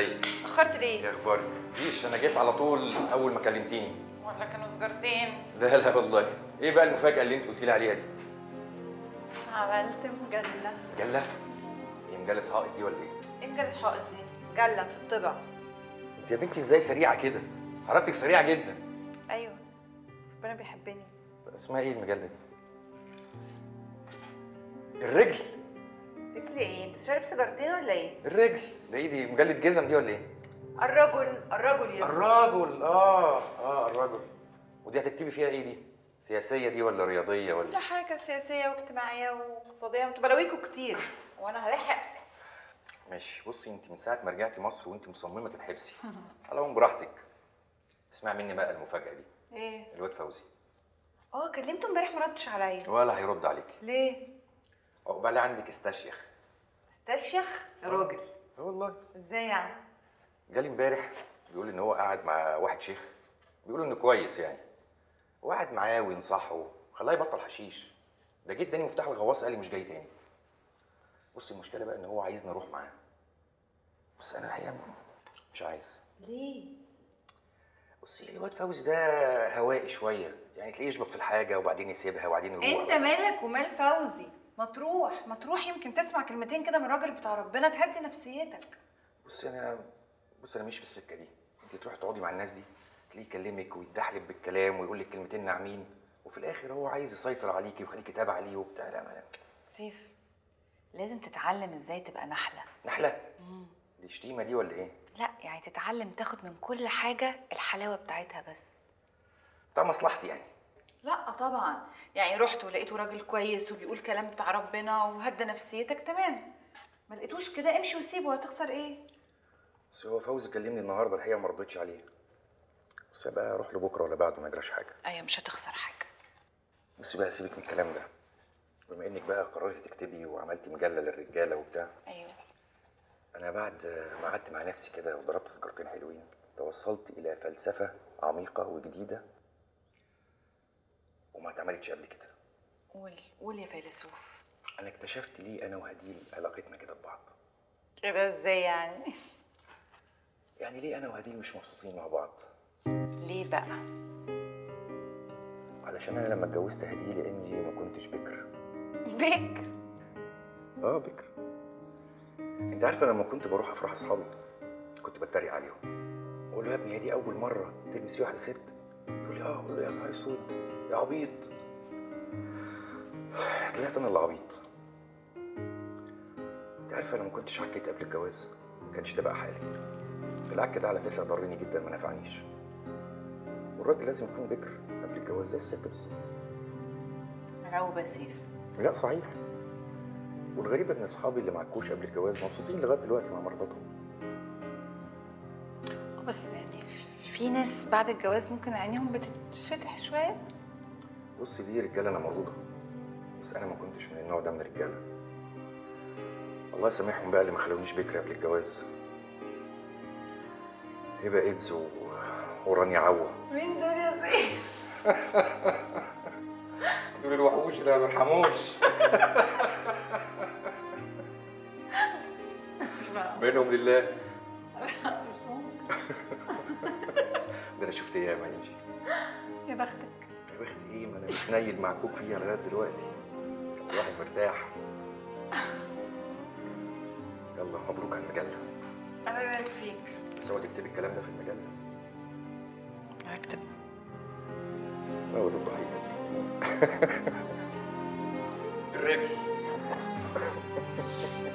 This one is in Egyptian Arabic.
ازيك اخرت ايه ليه اخبارك مفيش انا جيت على طول اول ما كلمتيني ولا كانوا سجارتين لا لا والله ايه بقى المفاجاه اللي انت قلتي لي عليها دي عملت مجله مجله هي مجله حائط دي ولا ايه ايه مجله الحائط دي مجله بتطبع انت يا بنتي ازاي سريعه كده حركتك سريعه جدا ايوه ربنا بيحبني طب اسمها ايه المجله دي الرجل قلت لي ايه انت شارب سيجارتين ولا ايه الرجل ده ايه دي مجله جزم دي ولا ايه الرجل الرجل يا الرجل اه اه الرجل ودي هتكتبي فيها ايه دي سياسيه دي ولا رياضيه كل ولا حاجه سياسيه واجتماعيه واقتصاديه انتوا بلاويكوا كتير وانا هلحق ماشي بصي انت من ساعه ما رجعتي مصر وانت مصممه تتحبسي على العموم براحتك اسمعي مني بقى المفاجاه دي ايه الواد فوزي اه كلمته امبارح ما ردش عليا ولا هيرد عليكي ليه عقبال عندك استشيخ استشيخ يا راجل اه والله ازاي يعني جالي امبارح بيقول ان هو قاعد مع واحد شيخ بيقول انه كويس يعني وقعد معاه وينصحه خلاه يبطل حشيش ده جه اداني مفتاح الغواص قال لي مش جاي تاني بص المشكله بقى ان هو عايزني اروح معاه بس انا الحقيقه مش عايز ليه بصي الواد فوزي ده هوائي شويه يعني تلاقيه يشبك في الحاجه وبعدين يسيبها وبعدين يروح انت مالك ومال فوزي ما تروح ما تروح يمكن تسمع كلمتين كده من الراجل بتاع ربنا تهدي نفسيتك بصي انا بص انا مش في السكه دي انت تروحي تقعدي مع الناس دي تلاقيه يكلمك ويتدحلب بالكلام ويقول لك كلمتين ناعمين وفي الاخر هو عايز يسيطر عليكي ويخليكي تابع عليه وبتاع لا ما سيف لازم تتعلم ازاي تبقى نحله نحله دي شتيمه دي ولا ايه لا يعني تتعلم تاخد من كل حاجه الحلاوه بتاعتها بس بتاع مصلحتي يعني لا طبعا يعني رحت ولقيته راجل كويس وبيقول كلام بتاع ربنا وهدى نفسيتك تمام ما لقيتوش كده امشي وسيبه هتخسر ايه بس هو فوزي كلمني النهارده الحقيقه ما رضيتش عليه بس بقى اروح له بكره ولا بعده ما يجراش حاجه ايوه مش هتخسر حاجه بس بقى سيبك من الكلام ده بما انك بقى قررتي تكتبي وعملتي مجله للرجاله وبتاع ايوه أنا بعد ما قعدت مع نفسي كده وضربت سجارتين حلوين توصلت إلى فلسفة عميقة وجديدة وما اتعملتش قبل كده قول قول يا فيلسوف أنا اكتشفت ليه أنا وهديل علاقتنا كده ببعض كده ازاي يعني يعني ليه أنا وهديل مش مبسوطين مع بعض ليه بقى علشان أنا لما اتجوزت هديل يا إنجي ما كنتش بكر بكر آه بكر أنت عارفة لما كنت بروح أفراح أصحابي كنت بتريق عليهم أقول له يا ابني هي دي أول مرة تلمس فيه واحدة ست يقول لي آه أقول له يا نهار أسود يا عبيط طلعت أنا اللي عبيط أنت عارفة أنا ما كنتش عكيت قبل الجواز ما كانش ده بقى حالي العك ده على فكرة ضرني جدا ما نفعنيش والراجل لازم يكون بكر قبل الجواز زي الست بالظبط مرعوبة يا سيف لا صحيح والغريب ان اصحابي اللي معكوش قبل الجواز مبسوطين لغايه دلوقتي مع مراتاتهم بس يعني في ناس بعد الجواز ممكن عينيهم بتتفتح شوية بصي دي رجاله انا موجوده بس انا ما كنتش من النوع ده من الرجاله الله يسامحهم بقى اللي ما خلونيش بكري قبل الجواز هبه ايدز و... ورانيا عوه مين دول يا سيف؟ دول الوحوش اللي ما بيرحموش مش بقى منهم لله مش ممكن ده انا شفت ايه يا انجي يا بختك يا بخت ايه ما انا متنيل معكوك فيها لغايه دلوقتي الواحد مرتاح يلا مبروك على المجله الله يبارك فيك بس هو تكتبي الكلام ده في المجله هكتب هو تفضحي الرجل